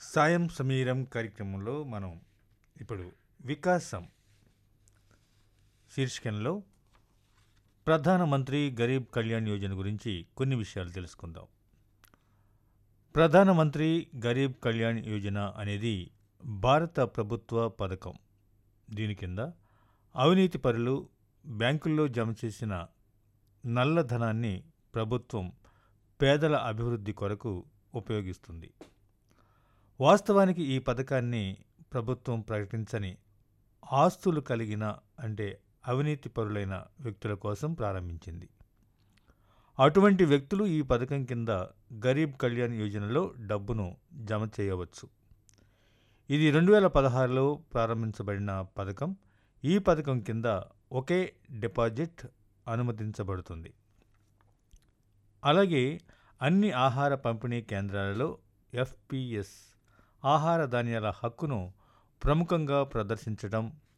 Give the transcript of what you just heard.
సాయం సమీరం కార్యక్రమంలో మనం ఇప్పుడు వికాసం శీర్షికలో ప్రధానమంత్రి గరీబ్ కళ్యాణ్ యోజన గురించి కొన్ని విషయాలు తెలుసుకుందాం ప్రధానమంత్రి గరీబ్ కళ్యాణ్ యోజన అనేది భారత ప్రభుత్వ పథకం దీని కింద అవినీతి పరులు బ్యాంకుల్లో జమ చేసిన నల్లధనాన్ని ప్రభుత్వం పేదల అభివృద్ధి కొరకు ఉపయోగిస్తుంది వాస్తవానికి ఈ పథకాన్ని ప్రభుత్వం ప్రకటించని ఆస్తులు కలిగిన అంటే అవినీతి పరులైన వ్యక్తుల కోసం ప్రారంభించింది అటువంటి వ్యక్తులు ఈ పథకం కింద గరీబ్ కళ్యాణ్ యోజనలో డబ్బును జమ చేయవచ్చు ఇది రెండు వేల పదహారులో ప్రారంభించబడిన పథకం ఈ పథకం కింద ఒకే డిపాజిట్ అనుమతించబడుతుంది అలాగే అన్ని ఆహార పంపిణీ కేంద్రాలలో ఎఫ్పిఎస్ ఆహార ధాన్యాల హక్కును ప్రముఖంగా ప్రదర్శించడం